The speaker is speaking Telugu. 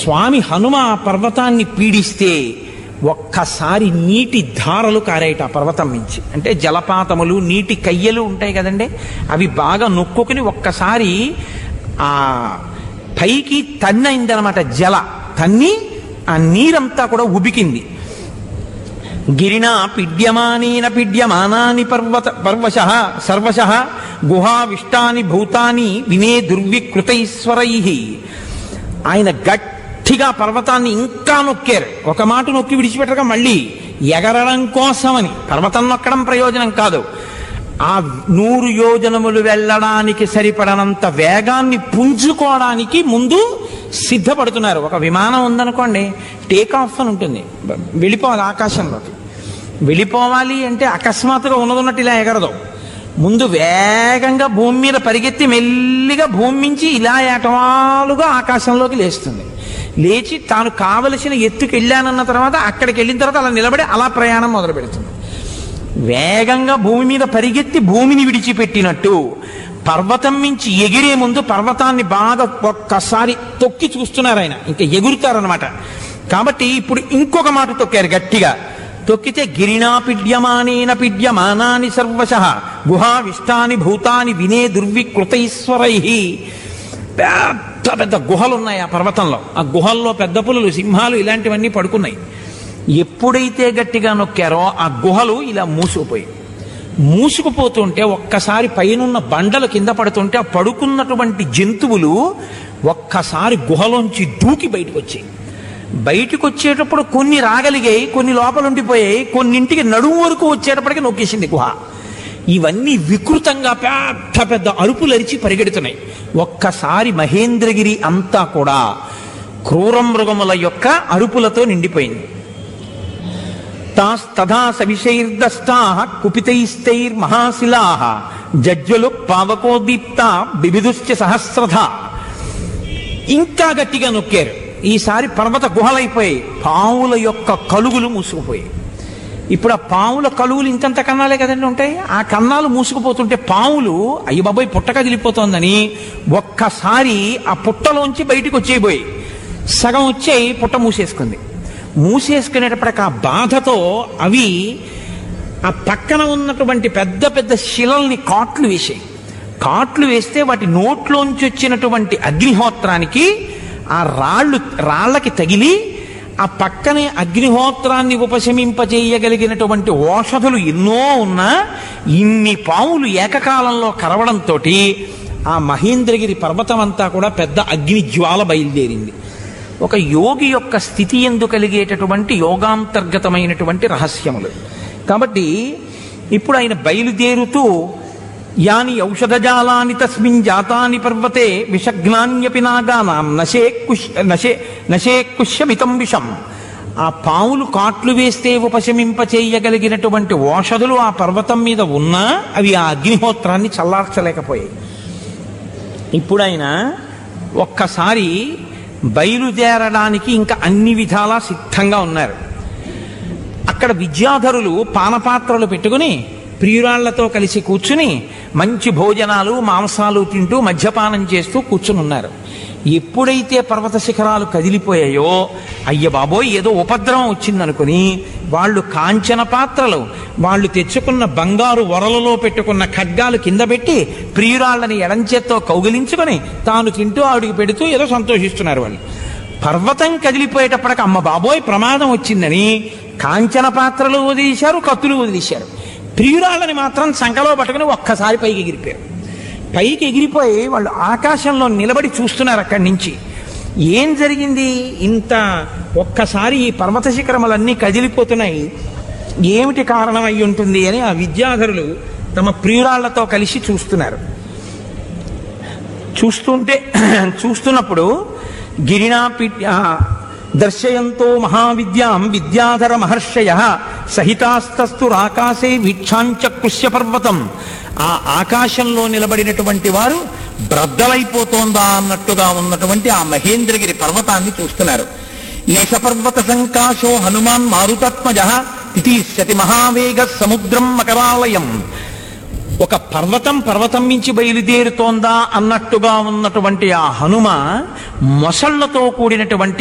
స్వామి హనుమ ఆ పర్వతాన్ని పీడిస్తే ఒక్కసారి నీటి ధారలు కారాయట ఆ పర్వతం నుంచి అంటే జలపాతములు నీటి కయ్యలు ఉంటాయి కదండి అవి బాగా నొక్కుని ఒక్కసారి ఆ పైకి తన్నైందనమాట జల తన్ని ఆ నీరంతా కూడా ఉబికింది గిరినా పిడ్యమానేన పిడ్యమానాని పర్వత పర్వశ సర్వశ గుహావిష్టాని భూతాని వినే దుర్వికృతైశ్వరై ఆయన గట్టిగా పర్వతాన్ని ఇంకా నొక్కారు ఒక మాట నొక్కి విడిచిపెట్టగా మళ్ళీ ఎగరడం కోసమని పర్వతం నొక్కడం ప్రయోజనం కాదు ఆ నూరు యోజనములు వెళ్ళడానికి సరిపడనంత వేగాన్ని పుంజుకోవడానికి ముందు సిద్ధపడుతున్నారు ఒక విమానం ఉందనుకోండి టేక్ ఆఫ్ అని ఉంటుంది బ- వెళ్ళిపోవాలి ఆకాశంలోకి వెళ్ళిపోవాలి అంటే అకస్మాత్తుగా ఉన్నదన్నట్టు ఇలా ఎగరదు ముందు వేగంగా భూమి మీద పరిగెత్తి మెల్లిగా భూమి నుంచి ఇలా ఏటవాలుగా ఆకాశంలోకి లేస్తుంది లేచి తాను కావలసిన ఎత్తుకి వెళ్ళానన్న తర్వాత అక్కడికి వెళ్ళిన తర్వాత అలా నిలబడి అలా ప్రయాణం మొదలు పెడుతుంది వేగంగా భూమి మీద పరిగెత్తి భూమిని విడిచిపెట్టినట్టు పర్వతం మించి ఎగిరే ముందు పర్వతాన్ని బాగా ఒక్కసారి తొక్కి చూస్తున్నారు ఆయన ఇంకా ఎగురుతారనమాట కాబట్టి ఇప్పుడు ఇంకొక మాట తొక్కారు గట్టిగా తొక్కితే గిరినా పిడ్యమానేన పిడ్యమానాని సర్వశ గుహావిష్టాని భూతాని వినే దుర్వికృతైశ్వరై పెద్ద పెద్ద గుహలు ఉన్నాయి ఆ పర్వతంలో ఆ గుహల్లో పెద్ద పులులు సింహాలు ఇలాంటివన్నీ పడుకున్నాయి ఎప్పుడైతే గట్టిగా నొక్కారో ఆ గుహలు ఇలా మూసుకుపోయి మూసుకుపోతుంటే ఒక్కసారి పైనున్న బండలు కింద పడుతుంటే ఆ పడుకున్నటువంటి జంతువులు ఒక్కసారి గుహలోంచి దూకి బయటకు వచ్చాయి బయటకు వచ్చేటప్పుడు కొన్ని రాగలిగాయి కొన్ని లోపల ఉండిపోయాయి కొన్నింటికి నడుము వరకు వచ్చేటప్పటికి నొక్కేసింది గుహ ఇవన్నీ వికృతంగా పెద్ద పెద్ద అరుపులు అరిచి పరిగెడుతున్నాయి ఒక్కసారి మహేంద్రగిరి అంతా కూడా క్రూర మృగముల యొక్క అరుపులతో నిండిపోయింది తాస్తథా సవిషైర్దష్టా కుపితైస్తైర్మహాశిలా జజ్వలు పావకోదీప్త బిబిదుశ్చ సహస్రధ ఇంకా గట్టిగా నొక్కారు ఈసారి పర్వత గుహలైపోయాయి పావుల యొక్క కలుగులు మూసుకుపోయాయి ఇప్పుడు ఆ పావుల కలుగులు ఇంతంత కన్నాలే కదండి ఉంటాయి ఆ కన్నాలు మూసుకుపోతుంటే పావులు అయ్యి బాబాయ్ పుట్ట కదిలిపోతోందని ఒక్కసారి ఆ పుట్టలోంచి బయటికి వచ్చేయబోయి సగం వచ్చేయి పుట్ట మూసేసుకుంది మూసేసుకునేటప్పటికి ఆ బాధతో అవి ఆ పక్కన ఉన్నటువంటి పెద్ద పెద్ద శిలల్ని కాట్లు వేసాయి కాట్లు వేస్తే వాటి నోట్లోంచి వచ్చినటువంటి అగ్నిహోత్రానికి ఆ రాళ్ళు రాళ్ళకి తగిలి ఆ పక్కనే అగ్నిహోత్రాన్ని ఉపశమింపజేయగలిగినటువంటి ఓషధులు ఎన్నో ఉన్నా ఇన్ని పాములు ఏకకాలంలో కరవడంతో ఆ మహేంద్రగిరి పర్వతం అంతా కూడా పెద్ద అగ్ని జ్వాల బయలుదేరింది ఒక యోగి యొక్క స్థితి ఎందు కలిగేటటువంటి యోగాంతర్గతమైనటువంటి రహస్యములు కాబట్టి ఇప్పుడు ఆయన బయలుదేరుతూ యాని ఔషధజాలాని తస్మిన్ జాతాని పర్వతే విషగ్నాన్యపి నాగానాం నశే కుష్ నశే నశే కుష్యమితం విషం ఆ పాములు కాట్లు వేస్తే ఉపశమింప చేయగలిగినటువంటి ఓషధులు ఆ పర్వతం మీద ఉన్నా అవి ఆ అగ్నిహోత్రాన్ని చల్లార్చలేకపోయాయి ఇప్పుడు ఆయన ఒక్కసారి బయలుదేరడానికి ఇంకా అన్ని విధాలా సిద్ధంగా ఉన్నారు అక్కడ విద్యాధరులు పానపాత్రలు పెట్టుకుని ప్రియురాళ్లతో కలిసి కూర్చుని మంచి భోజనాలు మాంసాలు తింటూ మద్యపానం చేస్తూ కూర్చుని ఉన్నారు ఎప్పుడైతే పర్వత శిఖరాలు కదిలిపోయాయో అయ్య బాబోయ్ ఏదో ఉపద్రవం వచ్చిందనుకుని వాళ్ళు కాంచన పాత్రలు వాళ్ళు తెచ్చుకున్న బంగారు వరలలో పెట్టుకున్న ఖడ్గాలు కింద పెట్టి ప్రియురాళ్ళని ఎడంచేత్తో కౌగిలించుకొని తాను తింటూ ఆవిడికి పెడుతూ ఏదో సంతోషిస్తున్నారు వాళ్ళు పర్వతం కదిలిపోయేటప్పటికి అమ్మ బాబోయ్ ప్రమాదం వచ్చిందని కాంచన పాత్రలు వదిలేశారు కత్తులు వదిలేశారు ప్రియురాళ్ళని మాత్రం సంకలో పట్టుకుని ఒక్కసారి పైకి ఎగిరిపోయారు పైకి ఎగిరిపోయి వాళ్ళు ఆకాశంలో నిలబడి చూస్తున్నారు అక్కడి నుంచి ఏం జరిగింది ఇంత ఒక్కసారి ఈ పర్వత శిఖరములన్నీ కదిలిపోతున్నాయి ఏమిటి కారణం అయి ఉంటుంది అని ఆ విద్యాధరులు తమ ప్రియురాళ్లతో కలిసి చూస్తున్నారు చూస్తుంటే చూస్తున్నప్పుడు గిరినా పి- ఆ, దర్శయంతో మహావిద్యాం విద్యాధర మహర్షయ సహితాస్తస్తు ఆకాశే వీక్షాంచ కృష్య పర్వతం ఆ ఆకాశంలో నిలబడినటువంటి వారు బ్రద్దలైపోతోందా అన్నట్టుగా ఉన్నటువంటి ఆ మహేంద్రగిరి పర్వతాన్ని చూస్తున్నారు ఏషపర్వత సంకాశో హనుమాన్ మారుతాత్మజ తిథిష్యతి మహావేగ సముద్రం మకరాలయం ఒక పర్వతం పర్వతం మించి బయలుదేరుతోందా అన్నట్టుగా ఉన్నటువంటి ఆ హనుమ మొసళ్లతో కూడినటువంటి